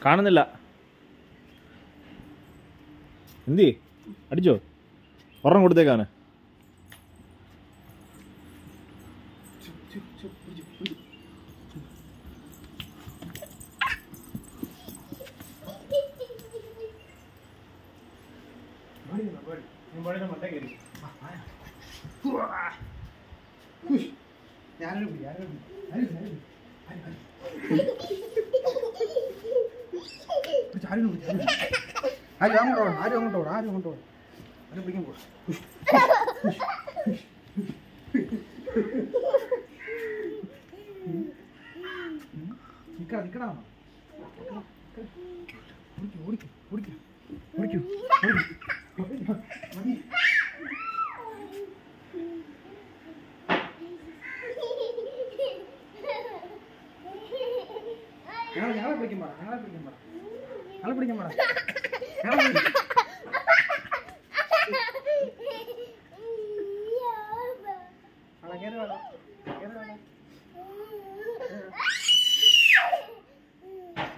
കാണുന്നില്ല എന്തി അടിച്ചോ ഒരെണ്ണം കൊടുത്തേക്കാണ് ഞാനൊരു പിടി, ഞാനൊരു പിടി. ആരും ഇല്ല, ആരും ഇല്ല. ആരും, ആരും. പിടിച്ച് ആരും പിടിച്ച്, ആരും പിടിച്ച്. ആരും അങ്ങോട്ട് പോകണം ആരും അങ്ങോട്ട് പോകണം ആരും അങ്ങോട്ട് പോകണം ആരും പിടിക്കാൻ പോകണം നിക്കണം നിക്കണോ ഓടിക്കും ഓടിക്കും ഓടിക്കും ഓടിക്കും ഓടിക്കും മതി ഞങ്ങളെ ഞങ്ങളെ പിടിക്കാൻ പാടാ ഞങ്ങളെ പിടിക്കാൻ പാടാ ഞങ്ങളെ പിടിക്കാൻ പാടാ ഞങ്ങളെ പിടിക്കാൻ